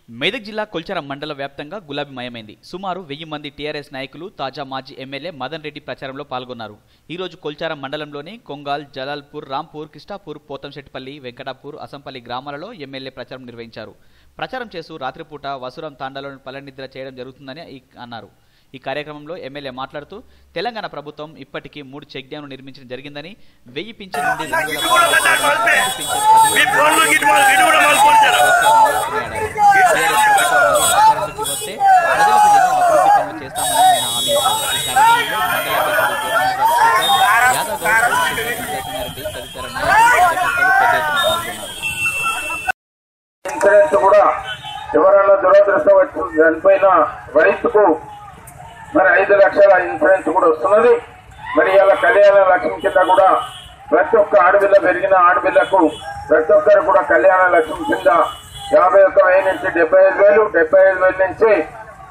మెదక్ జిల్లా కొల్చారం మండల వ్యాప్తంగా గులాబీమయమైంది సుమారు వెయ్యి మంది టీఆర్ఎస్ నాయకులు తాజా మాజీ ఎమ్మెల్యే మదన్ రెడ్డి ప్రచారంలో పాల్గొన్నారు ఈ రోజు కొల్చారం మండలంలోని కొంగాల్ జలాల్పూర్ రాంపూర్ కిష్టాపూర్ పోతంశెట్టిపల్లి వెంకటాపూర్ అసంపల్లి గ్రామాలలో ఎమ్మెల్యే ప్రచారం నిర్వహించారు ప్రచారం చేస్తూ రాత్రిపూట వసురం తాండాలోని పల్లెనిద్ర చేయడం జరుగుతుందని ఈ- అన్నారు ఈ కార్యక్రమంలో ఎమ్మెల్యే మాట్లాడుతూ తెలంగాణ ప్రభుత్వం ఇప్పటికీ మూడు చెక్ డ్యాంలు నిర్మించడం జరిగిందని వెయ్యి పింఛన్ నుండి రెండు వేల పదహారు పింఛన్ పదివేల మీ ఫోన్లు గిట్ మాల్ గిట్ కూడా మాల్ ఫోన్ చేయరా? అధికారంలోకి వస్తే ప్రజలకు ఎన్నో అభివృద్ధి పనులు చేస్తామని ఆయన హామీ ఇచ్చారు ఈ కార్యక్రమంలో మండల అధ్యక్షుడు గోవింద్ గారు శేఖర్, యాదవ్ గౌడ్, నరసింహారెడ్డి తదితర నాయకులు కార్యకర్తలు పెద్ద ఎత్తున పాల్గొన్నారు ఇన్సూరెన్స్ కూడా ఎవరైనా దురదృష్టవశాత్తు చనిపోయిన రైతుకు మరి ఐదు లక్షల ఇన్సూరెన్స్ కూడా వస్తున్నది మరి ఇలా కళ్యాణ లక్ష్మి కింద కూడా ప్రతి ఒక్క ఆడపిల్ల పెరిగిన ఆడపిల్లకు ప్రతి ఒక్కరు కూడా కళ్యాణ లక్ష్మి కింద యాభై ఒక్క వెయ్యి నుంచి డెబ్బై ఐదు వేలు డెబ్బై ఐదు వేల నుంచి